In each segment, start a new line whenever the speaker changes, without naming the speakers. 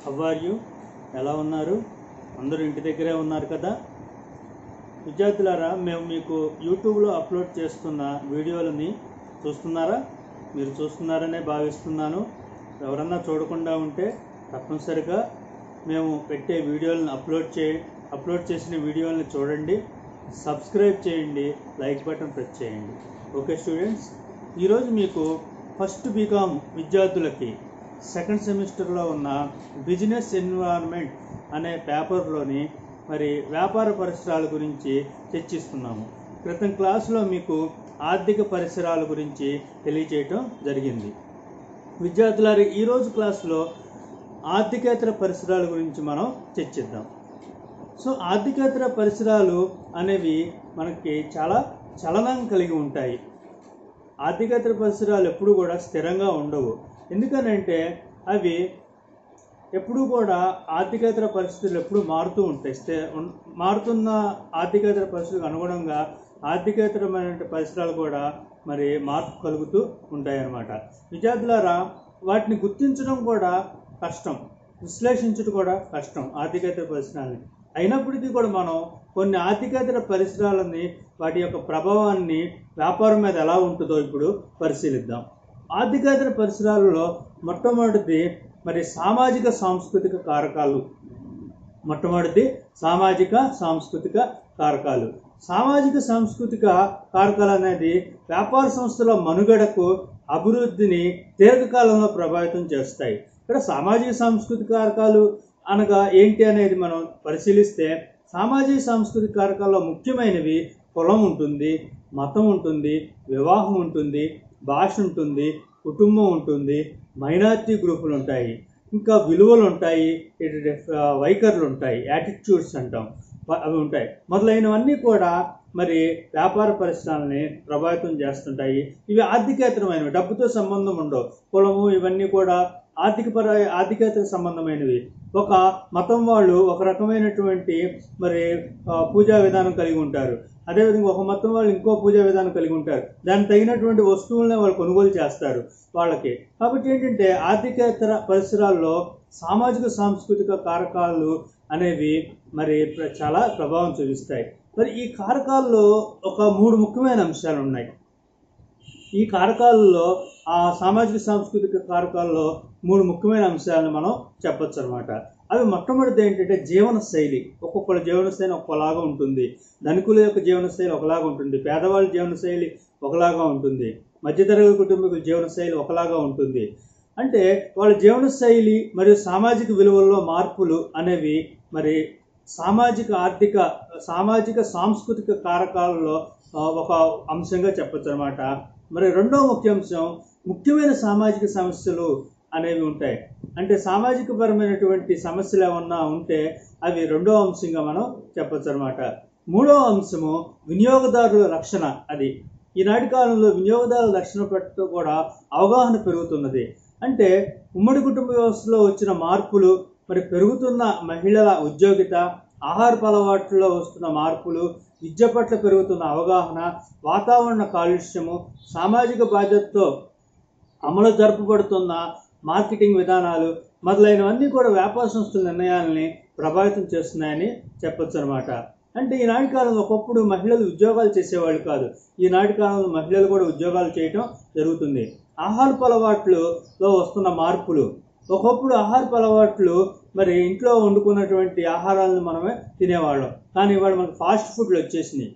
Have you ఎలా ఉన్నారు అందరూ ఇంటి దగ్గరే ఉన్నారు కదా విద్యార్థులారా మేము మీకు యూట్యూబ్లో అప్లోడ్ చేస్తున్న వీడియోలని చూస్తున్నారా మీరు చూస్తున్నారనే భావిస్తున్నాను ఎవరన్నా చూడకుండా ఉంటే తప్పనిసరిగా మేము పెట్టే వీడియోలను అప్లోడ్ చే అప్లోడ్ చేసిన వీడియోలను చూడండి సబ్స్క్రైబ్ చేయండి లైక్ బటన్ ప్రెస్ చేయండి ఓకే స్టూడెంట్స్ ఈరోజు మీకు ఫస్ట్ బీకామ్ విద్యార్థులకి సెకండ్ సెమిస్టర్లో ఉన్న బిజినెస్ ఎన్విరాన్మెంట్ అనే పేపర్లోని మరి వ్యాపార పరిసరాల గురించి చర్చిస్తున్నాము క్రితం క్లాసులో మీకు ఆర్థిక పరిసరాల గురించి తెలియజేయటం జరిగింది విద్యార్థులారి ఈరోజు క్లాసులో ఆర్థికేతర పరిసరాల గురించి మనం చర్చిద్దాం సో ఆర్థికేతర పరిసరాలు అనేవి మనకి చాలా చలనం కలిగి ఉంటాయి ఆర్థికేతర పరిసరాలు ఎప్పుడు కూడా స్థిరంగా ఉండవు ఎందుకనంటే అవి ఎప్పుడూ కూడా ఆర్థికేతర పరిస్థితులు ఎప్పుడు మారుతూ ఉంటాయి స్థి ఉన్- మారుతున్న ఆర్థికేతర పరిస్థితులకు అనుగుణంగా ఆర్థికేతరమైన పరిసరాలు కూడా మరి మార్పు కలుగుతూ ఉంటాయన్నమాట విద్యార్థులారా వాటిని గుర్తించడం కూడా కష్టం విశ్లేషించడం కూడా కష్టం ఆర్థికేతర పరిసరాలని అయినప్పటికీ కూడా మనం కొన్ని ఆర్థికేతర పరిసరాలని వాటి యొక్క ప్రభావాన్ని వ్యాపారం మీద ఎలా ఉంటుందో ఇప్పుడు పరిశీలిద్దాం ఆర్థికేతర పరిసరాలలో మొట్టమొదటిది మరి సామాజిక సాంస్కృతిక కారకాలు మొట్టమొదటిది సామాజిక సాంస్కృతిక కారకాలు సామాజిక సాంస్కృతిక కారకాలు అనేది వ్యాపార సంస్థల మనుగడకు అభివృద్ధిని దీర్ఘకాలంలో ప్రభావితం చేస్తాయి ఇక్కడ సామాజిక సాంస్కృతిక కారకాలు అనగా ఏంటి అనేది మనం పరిశీలిస్తే సామాజిక సాంస్కృతిక కారకాల్లో ముఖ్యమైనవి కులం ఉంటుంది మతం ఉంటుంది వివాహం ఉంటుంది భాష ఉంటుంది కుటుంబం ఉంటుంది మైనారిటీ గ్రూపులు ఉంటాయి ఇంకా విలువలు ఉంటాయి ఇటు ఆ, వైఖరులు ఉంటాయి యాటిట్యూడ్స్ అంటాం ప- అవి ఉంటాయి మొదలైనవన్నీ కూడా మరి వ్యాపార పరిశ్రమల్ని ప్రభావితం చేస్తుంటాయి ఇవి ఆర్థికేతరమైనవి డబ్బుతో సంబంధం ఉండవు కులము ఇవన్నీ కూడా ఆర్థిక పర ఆర్థికేతర సంబంధమైనవి ఒక మతం వాళ్ళు ఒక రకమైనటువంటి మరి ఆ, పూజా విధానం కలిగి ఉంటారు అదేవిధంగా ఒక మతం వాళ్ళు ఇంకో పూజా విధానం కలిగి ఉంటారు దానికి తగినటువంటి వస్తువులనే వాళ్ళు కొనుగోలు చేస్తారు వాళ్ళకి కాబట్టి ఏంటంటే ఆర్థికేతర పరిసరాల్లో సామాజిక సాంస్కృతిక కారకాలు అనేవి మరి ప్ర- చాలా ప్రభావం చూపిస్తాయి మరి ఈ కారకాల్లో ఒక మూడు ముఖ్యమైన అంశాలు ఉన్నాయి ఈ కారకాలలో ఆ సామాజిక సాంస్కృతిక కారకాల్లో మూడు ముఖ్యమైన అంశాలను మనం చెప్పొచ్చు అనమాట అవి మొట్టమొదటిది ఏంటంటే జీవన శైలి ఒక్కొక్కళ్ళ జీవన శైలి ఒక్కలాగా ఉంటుంది ధనికుల యొక్క జీవన శైలి ఒకలాగా ఉంటుంది పేదవాళ్ళ జీవన శైలి ఒకలాగా ఉంటుంది మధ్యతరగతి కుటుంబీకుల జీవన శైలి ఒకలాగా ఉంటుంది అంటే వాళ్ళ జీవన శైలి మరియు సామాజిక విలువల్లో మార్పులు అనేవి మరి సామాజిక ఆర్థిక సామాజిక సాంస్కృతిక కారకాలలో ఆ, ఒక అంశంగా చెప్పొచ్చు అనమాట మరి రెండో ముఖ్య అంశం ముఖ్యమైన సామాజిక సమస్యలు అనేవి ఉంటాయి అంటే సామాజిక పరమైనటువంటి సమస్యలు ఏమన్నా ఉంటే అవి రెండో అంశంగా మనం చెప్పొచ్చు అనమాట మూడో అంశము వినియోగదారుల రక్షణ అది ఈనాటి కాలంలో వినియోగదారుల రక్షణ పట్ల కూడా అవగాహన పెరుగుతున్నది అంటే ఉమ్మడి కుటుంబ వ్యవస్థలో వచ్చిన మార్పులు మరి పెరుగుతున్న మహిళల ఉద్యోగిత ఆహారపు అలవాట్లలో వస్తున్న మార్పులు విద్య పట్ల పెరుగుతున్న అవగాహన వాతావరణ కాలుష్యము సామాజిక బాధ్యతతో అమలు జరపబడుతున్న మార్కెటింగ్ విధానాలు మొదలైనవన్నీ కూడా వ్యాపార సంస్థల నిర్ణయాలని ప్రభావితం చేస్తున్నాయని చెప్పొచ్చు అనమాట అంటే ఈనాటి కాలంలో ఒకప్పుడు మహిళలు ఉద్యోగాలు చేసేవాళ్ళు కాదు ఈనాటి కాలంలో మహిళలు కూడా ఉద్యోగాలు చేయటం జరుగుతుంది ఆహారపు అలవాట్లలో వస్తున్న మార్పులు ఒకప్పుడు ఆహారపు అలవాట్లు మరి ఇంట్లో వండుకున్నటువంటి ఆహారాలను మనమే తినేవాళ్ళం కానీ ఇవాళ మనకు ఫాస్ట్ ఫుడ్లు వచ్చేసినాయి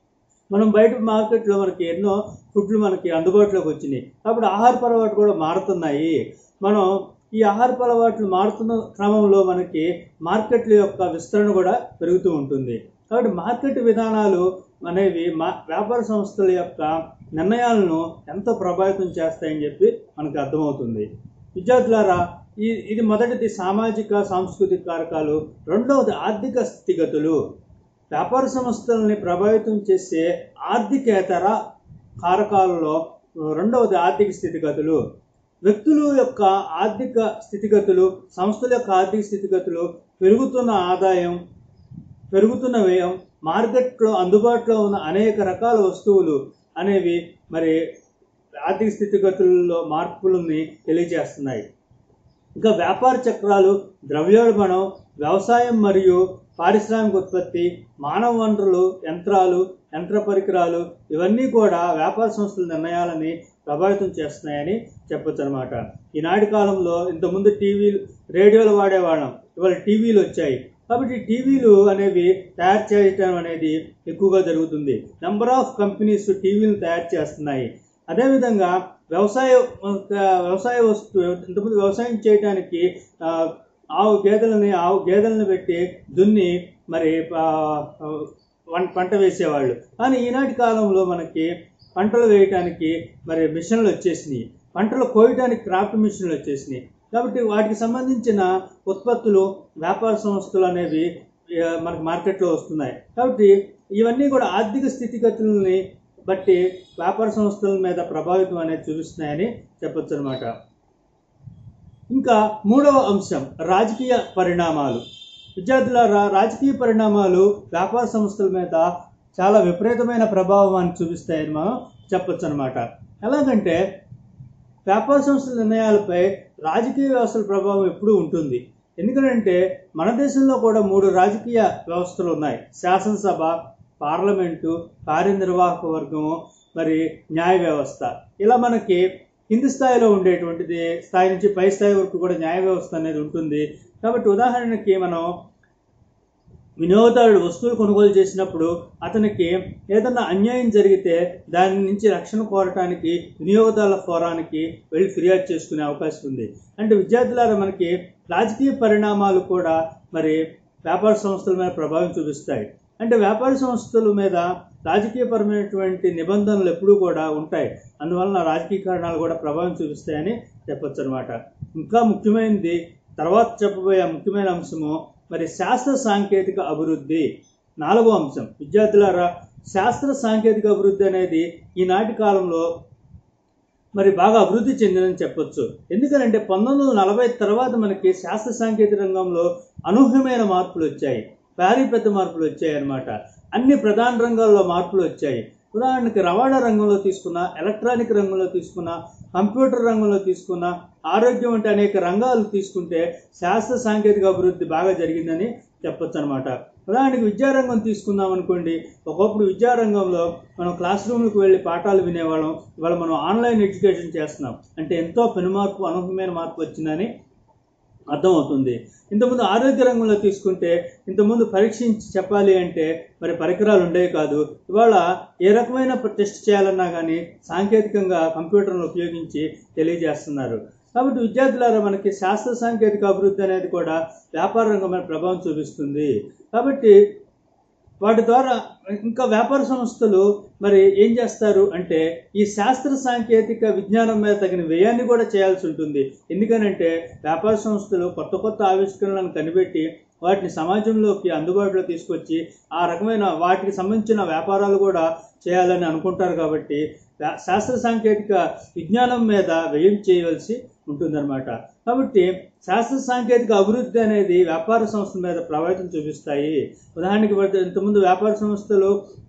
మనం బయట మార్కెట్లో మనకి ఎన్నో ఫుడ్లు మనకి అందుబాటులోకి వచ్చినాయి కాబట్టి ఆహారపు అలవాట్లు కూడా మారుతున్నాయి మనం ఈ ఆహారపు అలవాట్లు మారుతున్న క్రమంలో మనకి మార్కెట్ల యొక్క విస్తరణ కూడా పెరుగుతూ ఉంటుంది కాబట్టి మార్కెట్ విధానాలు అనేవి మా వ్యాపార సంస్థల యొక్క నిర్ణయాలను ఎంతో ప్రభావితం చేస్తాయని చెప్పి మనకు అర్థమవుతుంది విద్యార్థులారా ఈ ఇది మొదటిది సామాజిక సాంస్కృతిక కారకాలు రెండవది ఆర్థిక స్థితిగతులు వ్యాపార సంస్థలని ప్రభావితం చేసే ఆర్థికేతర కారకాలలో రెండవది ఆర్థిక స్థితిగతులు వ్యక్తుల యొక్క ఆర్థిక స్థితిగతులు సంస్థల యొక్క ఆర్థిక స్థితిగతులు పెరుగుతున్న ఆదాయం పెరుగుతున్న వ్యయం మార్కెట్లో అందుబాటులో ఉన్న అనేక రకాల వస్తువులు అనేవి మరి ఆర్థిక స్థితిగతుల్లో మార్పులని తెలియజేస్తున్నాయి ఇంకా వ్యాపార చక్రాలు ద్రవ్యోల్బణం వ్యవసాయం మరియు పారిశ్రామిక ఉత్పత్తి మానవ వనరులు యంత్రాలు యంత్ర పరికరాలు ఇవన్నీ కూడా వ్యాపార సంస్థల నిర్ణయాలని ప్రభావితం చేస్తున్నాయని చెప్పొచ్చు అనమాట ఈనాటి కాలంలో ఇంతకుముందు టీవీలు రేడియోలు వాడేవాళ్ళం ఇవాళ టీవీలు వచ్చాయి కాబట్టి టీవీలు అనేవి తయారు చేయటం అనేది ఎక్కువగా జరుగుతుంది నెంబర్ ఆఫ్ కంపెనీస్ టీవీలు తయారు చేస్తున్నాయి అదేవిధంగా వ్యవసాయ వ్యవసాయ వస్తు ఇంతకుముందు వ్యవసాయం చేయడానికి ఆ, ఆవు గేదెలని ఆవు గేదెలను పెట్టి దున్ని మరి ఆ, వన్- పంట వేసేవాళ్ళు కానీ ఈనాటి కాలంలో మనకి పంటలు వేయటానికి మరి మిషన్లు వచ్చేసినాయి పంటలు కోయటానికి క్రాఫ్ట్ మిషన్లు వచ్చేసినాయి కాబట్టి వాటికి సంబంధించిన ఉత్పత్తులు వ్యాపార సంస్థలు అనేవి ఆ, మనకు మార్కెట్లో వస్తున్నాయి కాబట్టి ఇవన్నీ కూడా ఆర్థిక స్థితిగతులని బట్టి వ్యాపార సంస్థల మీద ప్రభావితం అనేది చూపిస్తున్నాయని చెప్పొచ్చు అనమాట ఇంకా మూడవ అంశం రాజకీయ పరిణామాలు విద్యార్థులారా రాజకీయ పరిణామాలు వ్యాపార సంస్థల మీద చాలా విపరీతమైన ప్రభావాన్ని చూపిస్తాయని మనం చెప్పొచ్చు అనమాట ఎలాగంటే వ్యాపార సంస్థల నిర్ణయాలపై రాజకీయ వ్యవస్థల ప్రభావం ఎప్పుడూ ఉంటుంది ఎందుకంటే మన దేశంలో కూడా మూడు రాజకీయ వ్యవస్థలు ఉన్నాయి శాసనసభ పార్లమెంటు కార్యనిర్వాహక వర్గము మరి న్యాయ వ్యవస్థ ఇలా మనకి కింది స్థాయిలో ఉండేటువంటిది స్థాయి నుంచి పై స్థాయి వరకు కూడా న్యాయ వ్యవస్థ అనేది ఉంటుంది కాబట్టి ఉదాహరణకి మనం వినియోగదారుడు వస్తువులు కొనుగోలు చేసినప్పుడు అతనికి ఏదన్నా అన్యాయం జరిగితే దాని నుంచి రక్షణ కోరటానికి వినియోగదారుల ఫోరానికి వెళ్ళి ఫిర్యాదు చేసుకునే అవకాశం ఉంది అంటే విద్యార్థులారా మనకి రాజకీయ పరిణామాలు కూడా మరి వ్యాపార సంస్థల మీద ప్రభావం చూపిస్తాయి అంటే వ్యాపార సంస్థల మీద రాజకీయపరమైనటువంటి నిబంధనలు ఎప్పుడూ కూడా ఉంటాయి అందువలన రాజకీయ కారణాలు కూడా ప్రభావం చూపిస్తాయని చెప్పొచ్చు అనమాట ఇంకా ముఖ్యమైనది తర్వాత చెప్పబోయే ముఖ్యమైన అంశము మరి శాస్త్ర సాంకేతిక అభివృద్ధి నాలుగో అంశం విద్యార్థులారా శాస్త్ర సాంకేతిక అభివృద్ధి అనేది ఈనాటి కాలంలో మరి బాగా అభివృద్ధి చెందిందని చెప్పొచ్చు ఎందుకంటే పంతొమ్మిది వందల నలభై తర్వాత మనకి శాస్త్ర సాంకేతిక రంగంలో అనూహ్యమైన మార్పులు వచ్చాయి భారీ పెద్ద మార్పులు వచ్చాయి అన్నమాట అన్ని ప్రధాన రంగాల్లో మార్పులు వచ్చాయి ఉదాహరణకి రవాణా రంగంలో తీసుకున్న ఎలక్ట్రానిక్ రంగంలో తీసుకున్న కంప్యూటర్ రంగంలో తీసుకున్న ఆరోగ్యం వంటి అనేక రంగాలు తీసుకుంటే శాస్త్ర సాంకేతిక అభివృద్ధి బాగా జరిగిందని చెప్పొచ్చు అనమాట ఉదాహరణకి విద్యారంగం తీసుకుందాం అనుకోండి ఒకప్పుడు విద్యారంగంలో మనం క్లాస్ రూమ్లకు వెళ్ళి పాఠాలు వినేవాళ్ళం ఇవాళ మనం ఆన్లైన్ ఎడ్యుకేషన్ చేస్తున్నాం అంటే ఎంతో పెనుమార్పు అనూహ్యమైన మార్పు వచ్చిందని అర్థమవుతుంది ఇంతకుముందు ఆరోగ్య రంగంలో తీసుకుంటే ఇంతకుముందు పరీక్షించి చెప్పాలి అంటే మరి పరికరాలు ఉండేవి కాదు ఇవాళ ఏ రకమైన టెస్ట్ చేయాలన్నా కానీ సాంకేతికంగా కంప్యూటర్ను ఉపయోగించి తెలియజేస్తున్నారు కాబట్టి విద్యార్థులారా మనకి శాస్త్ర సాంకేతిక అభివృద్ధి అనేది కూడా వ్యాపార రంగం మీద ప్రభావం చూపిస్తుంది కాబట్టి వాటి ద్వారా ఇంకా వ్యాపార సంస్థలు మరి ఏం చేస్తారు అంటే ఈ శాస్త్ర సాంకేతిక విజ్ఞానం మీద తగిన వ్యయాన్ని కూడా చేయాల్సి ఉంటుంది ఎందుకనంటే వ్యాపార సంస్థలు కొత్త కొత్త ఆవిష్కరణలను కనిపెట్టి వాటిని సమాజంలోకి అందుబాటులో తీసుకొచ్చి ఆ రకమైన వాటికి సంబంధించిన వ్యాపారాలు కూడా చేయాలని అనుకుంటారు కాబట్టి వ్యా- శాస్త్ర సాంకేతిక విజ్ఞానం మీద వ్యయం చేయవలసి ఉంటుందన్నమాట కాబట్టి శాస్త్ర సాంకేతిక అభివృద్ధి అనేది వ్యాపార సంస్థల మీద ప్రభావితం చూపిస్తాయి ఉదాహరణకి పడితే ఇంతకుముందు వ్యాపార సంస్థలు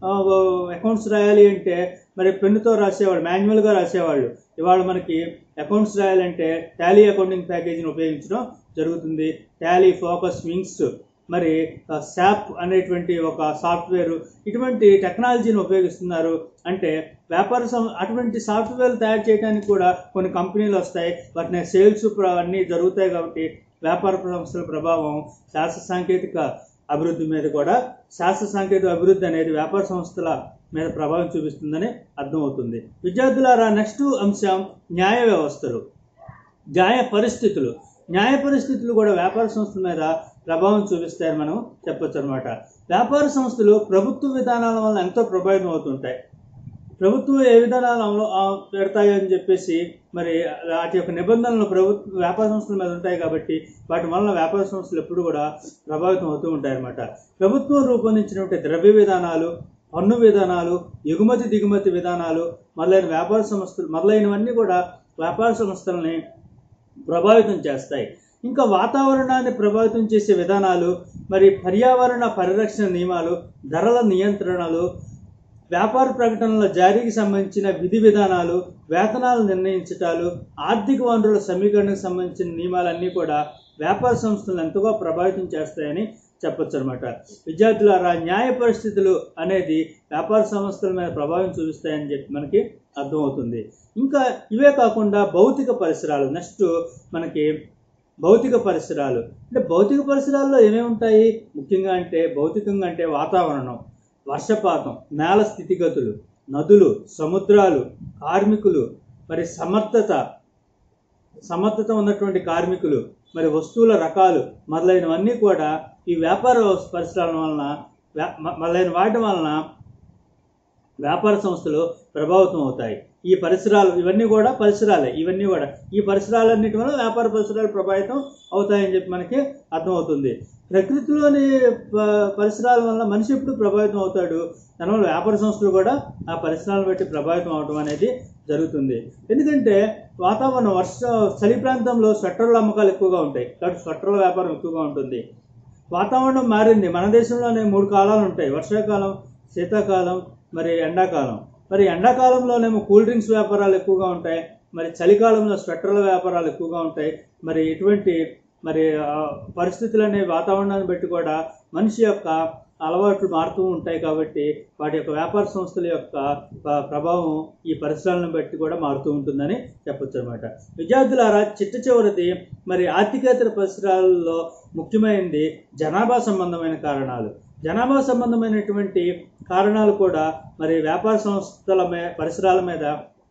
అకౌంట్స్ రాయాలి అంటే మరి పెన్నుతో రాసేవాళ్ళు మాన్యువల్గా రాసేవాళ్ళు ఇవాళ మనకి అకౌంట్స్ రాయాలంటే టాలీ అకౌంటింగ్ ప్యాకేజీని ఉపయోగించడం జరుగుతుంది టాలీ ఫోకస్ వింగ్స్ మరి శాప్ అనేటువంటి ఒక సాఫ్ట్వేర్ ఇటువంటి టెక్నాలజీని ఉపయోగిస్తున్నారు అంటే వ్యాపార సం అటువంటి సాఫ్ట్వేర్ తయారు చేయడానికి కూడా కొన్ని కంపెనీలు వస్తాయి వాటిని సేల్స్ అన్నీ జరుగుతాయి కాబట్టి వ్యాపార సంస్థల ప్రభావం శాస్త్ర సాంకేతిక అభివృద్ధి మీద కూడా శాస్త్ర సాంకేతిక అభివృద్ధి అనేది వ్యాపార సంస్థల మీద ప్రభావం చూపిస్తుందని అర్థమవుతుంది విద్యార్థులారా నెక్స్ట్ అంశం న్యాయ వ్యవస్థలు న్యాయ పరిస్థితులు న్యాయ పరిస్థితులు కూడా వ్యాపార సంస్థల మీద ప్రభావం చూపిస్తాయని మనం చెప్పొచ్చు అనమాట వ్యాపార సంస్థలు ప్రభుత్వ విధానాల వల్ల ఎంతో ప్రభావితం అవుతుంటాయి ప్రభుత్వం ఏ విధానాలు అమలు ఆ, పెడతాయో అని చెప్పేసి మరి వాటి యొక్క నిబంధనలు ప్రభుత్వ వ్యాపార సంస్థల మీద ఉంటాయి కాబట్టి వాటి వలన వ్యాపార సంస్థలు ఎప్పుడు కూడా ప్రభావితం అవుతూ ఉంటాయి అన్నమాట ప్రభుత్వం రూపొందించినటువంటి ద్రవ్య విధానాలు పన్ను విధానాలు ఎగుమతి దిగుమతి విధానాలు మొదలైన వ్యాపార సంస్థలు మొదలైనవన్నీ కూడా వ్యాపార సంస్థలని ప్రభావితం చేస్తాయి ఇంకా వాతావరణాన్ని ప్రభావితం చేసే విధానాలు మరి పర్యావరణ పరిరక్షణ నియమాలు ధరల నియంత్రణలు వ్యాపార ప్రకటనల జారీకి సంబంధించిన విధి విధానాలు వేతనాలు నిర్ణయించటాలు ఆర్థిక వనరుల సమీకరణకు సంబంధించిన నియమాలన్నీ కూడా వ్యాపార సంస్థలను ఎంతగా ప్రభావితం చేస్తాయని చెప్పొచ్చు అనమాట విద్యార్థులారా న్యాయ పరిస్థితులు అనేది వ్యాపార సంస్థల మీద ప్రభావం చూపిస్తాయని చెప్పి మనకి అర్థమవుతుంది ఇంకా ఇవే కాకుండా భౌతిక పరిసరాలు నెక్స్ట్ మనకి భౌతిక పరిసరాలు అంటే భౌతిక పరిసరాల్లో ఏమేమి ఉంటాయి ముఖ్యంగా అంటే భౌతికంగా అంటే వాతావరణం వర్షపాతం నేల స్థితిగతులు నదులు సముద్రాలు కార్మికులు మరి సమర్థత సమర్థత ఉన్నటువంటి కార్మికులు మరి వస్తువుల రకాలు మొదలైనవన్నీ కూడా ఈ వ్యాపార పరిసరాల వలన వ్యా- మ- మొదలైన వాటి వలన వ్యాపార సంస్థలు ప్రభావితం అవుతాయి ఈ పరిసరాలు ఇవన్నీ కూడా పరిసరాలే ఇవన్నీ కూడా ఈ పరిసరాలన్నిటి వల్ల వ్యాపార పరిసరాలు ప్రభావితం అవుతాయని చెప్పి మనకి అర్థమవుతుంది ప్రకృతిలోని ప- పరిసరాల వల్ల మనిషి ఎప్పుడు ప్రభావితం అవుతాడు దానివల్ల వ్యాపార సంస్థలు కూడా ఆ పరిసరాలను బట్టి ప్రభావితం అవడం అనేది జరుగుతుంది ఎందుకంటే వాతావరణం వర్ష చలి ప్రాంతంలో స్వెట్టర్ల అమ్మకాలు ఎక్కువగా ఉంటాయి కాబట్టి స్వెట్టర్ల వ్యాపారం ఎక్కువగా ఉంటుంది వాతావరణం మారింది మన దేశంలోనే మూడు కాలాలు ఉంటాయి వర్షాకాలం శీతాకాలం మరి ఎండాకాలం మరి ఎండాకాలంలోనేమో కూల్ డ్రింక్స్ వ్యాపారాలు ఎక్కువగా ఉంటాయి మరి చలికాలంలో స్వెట్టర్ల వ్యాపారాలు ఎక్కువగా ఉంటాయి మరి ఇటువంటి మరి ఆ, పరిస్థితులు అనే వాతావరణాన్ని బట్టి కూడా మనిషి యొక్క అలవాట్లు మారుతూ ఉంటాయి కాబట్టి వాటి యొక్క వ్యాపార సంస్థల యొక్క ప- ప్రభావం ఈ పరిసరాలను బట్టి కూడా మారుతూ ఉంటుందని చెప్పొచ్చు అనమాట విద్యార్థులారా చిట్ట చివరిది మరి ఆర్థికేతర పరిసరాలలో ముఖ్యమైనది జనాభా సంబంధమైన కారణాలు జనాభా సంబంధమైనటువంటి కారణాలు కూడా మరి వ్యాపార సంస్థల మే పరిసరాల మీద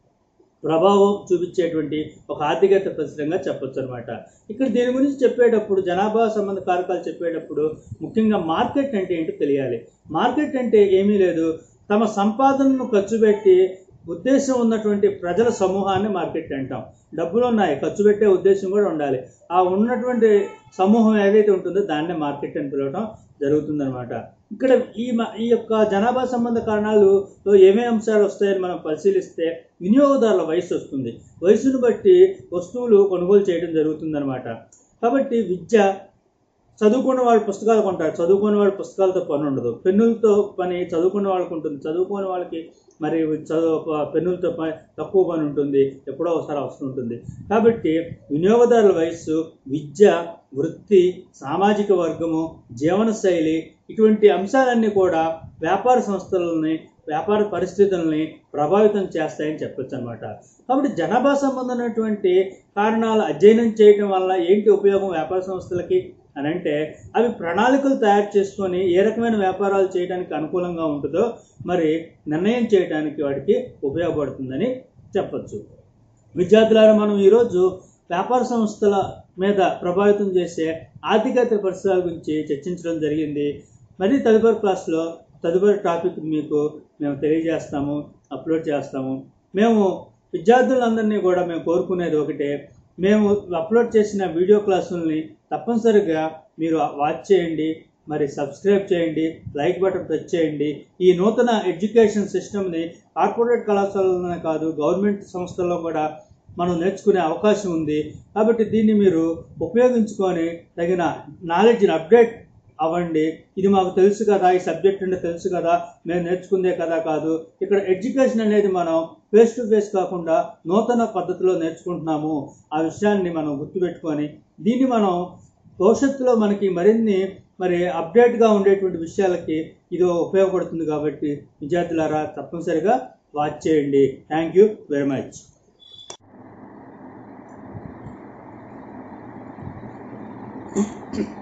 ప్రభావం చూపించేటువంటి ఒక ఆర్థికేతర పరిశ్రమగా చెప్పొచ్చు అనమాట ఇక్కడ దీని గురించి చెప్పేటప్పుడు జనాభా సంబంధ కారకాలు చెప్పేటప్పుడు ముఖ్యంగా మార్కెట్ అంటే ఏంటో తెలియాలి మార్కెట్ అంటే ఏమీ లేదు తమ సంపాదనను ఖర్చు పెట్టి ఉద్దేశం ఉన్నటువంటి ప్రజల సమూహాన్ని మార్కెట్ అంటాం డబ్బులు ఉన్నాయి ఖర్చు పెట్టే ఉద్దేశం కూడా ఉండాలి ఆ ఉన్నటువంటి సమూహం ఏదైతే ఉంటుందో దాన్నే మార్కెట్ అని పిలవడం జరుగుతుందన్నమాట ఇక్కడ ఈ మ- ఈ యొక్క జనాభా సంబంధ కారణాలులో ఏమేమి అంశాలు వస్తాయని మనం పరిశీలిస్తే వినియోగదారుల వయసు వస్తుంది వయసును బట్టి వస్తువులు కొనుగోలు చేయడం జరుగుతుందన్నమాట కాబట్టి విద్య చదువుకున్న వాళ్ళు పుస్తకాలు కొంటారు చదువుకున్న వాళ్ళు పుస్తకాలతో పని ఉండదు పెన్నులతో పని చదువుకున్న వాళ్ళకి ఉంటుంది చదువుకున్న వాళ్ళకి మరి చదువు ప- పెన్నులతో పని తక్కువ పని ఉంటుంది ఎప్పుడో ఒకసారి అవసరం ఉంటుంది కాబట్టి వినియోగదారుల వయస్సు విద్య వృత్తి సామాజిక వర్గము జీవన శైలి ఇటువంటి అంశాలన్నీ కూడా వ్యాపార సంస్థలని వ్యాపార పరిస్థితుల్ని ప్రభావితం చేస్తాయని చెప్పొచ్చు అనమాట కాబట్టి జనాభా సంబంధమైనటువంటి కారణాలు అధ్యయనం చేయటం వల్ల ఏంటి ఉపయోగం వ్యాపార సంస్థలకి అని అంటే అవి ప్రణాళికలు తయారు చేసుకొని ఏ రకమైన వ్యాపారాలు చేయడానికి అనుకూలంగా ఉంటుందో మరి నిర్ణయం చేయడానికి వాటికి ఉపయోగపడుతుందని చెప్పొచ్చు విద్యార్థులారా మనం ఈరోజు వ్యాపార సంస్థల మీద ప్రభావితం చేసే ఆర్థికేతర పరిసరాల గురించి చర్చించడం జరిగింది మరి తదుపరి క్లాస్లో తదుపరి టాపిక్ మీకు మేము తెలియజేస్తాము అప్లోడ్ చేస్తాము మేము విద్యార్థులందరినీ కూడా మేము కోరుకునేది ఒకటే మేము అప్లోడ్ చేసిన వీడియో క్లాసుల్ని తప్పనిసరిగా మీరు వాచ్ చేయండి మరి సబ్స్క్రైబ్ చేయండి లైక్ బటన్ టచ్ చేయండి ఈ నూతన ఎడ్యుకేషన్ సిస్టమ్ని కార్పొరేట్ కళాశాలలోనే కాదు గవర్నమెంట్ సంస్థల్లో కూడా మనం నేర్చుకునే అవకాశం ఉంది కాబట్టి దీన్ని మీరు ఉపయోగించుకొని తగిన నాలెడ్జ్ని అప్డేట్ అవ్వండి ఇది మాకు తెలుసు కదా ఈ సబ్జెక్ట్ అంటే తెలుసు కదా మేము నేర్చుకుందే కదా కాదు ఇక్కడ ఎడ్యుకేషన్ అనేది మనం ఫేస్ టు ఫేస్ కాకుండా నూతన పద్ధతిలో నేర్చుకుంటున్నాము ఆ విషయాన్ని మనం గుర్తుపెట్టుకొని దీన్ని మనం భవిష్యత్తులో మనకి మరిన్ని మరి అప్డేట్గా ఉండేటువంటి విషయాలకి ఇది ఉపయోగపడుతుంది కాబట్టి విద్యార్థులారా తప్పనిసరిగా వాచ్ చేయండి thank you very much
Thank you.